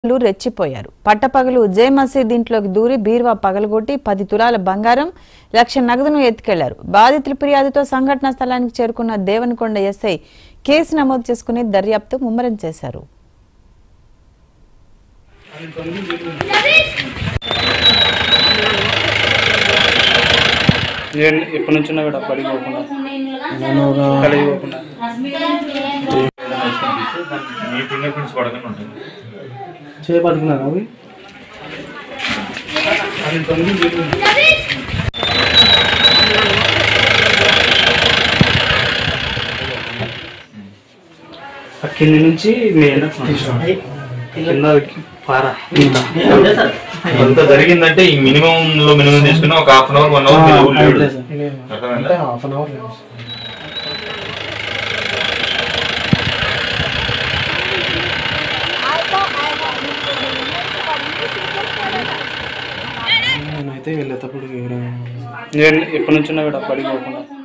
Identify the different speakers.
Speaker 1: లు రెచ్చిపోయారు పట్టపగలు జే మసీద్ ఇంట్లోకి దూరి బీరువా పగలగొట్టి పది తులాల బంగారం లక్ష నగదును ఎత్తుకెళ్లారు బాధితుల ఫిర్యాదుతో సంఘటనా స్థలానికి చేరుకున్న దేవనకొండ ఎస్ఐ కేసు నమోదు చేసుకుని దర్యాప్తు ముమ్మరం చేశారు
Speaker 2: నేను ఎప్పటి నుంచి ఉన్నా కూడా బడికి పోకుండా
Speaker 3: నేను ఒక
Speaker 2: కాలేజీ పోకుండా
Speaker 4: మీ ఫింగర్ ప్రింట్స్ పడకుండా ఉంటుంది
Speaker 3: చేపట్టుకున్నాను అవి
Speaker 2: ఆ కింది నుంచి నేను కింద పారా
Speaker 4: ఎంత జరిగిందంటే ఈ మినిమం లో మినిమం తీసుకున్న ఒక half an hour one hour లేడు అర్థమైందా?
Speaker 3: హాఫ్ అన్ అవర్ నేనైతే వెళ్ళేటప్పుడు
Speaker 2: నేను ఎప్పటి నుంచి ఉన్నా కూడా బడికి పోకుండా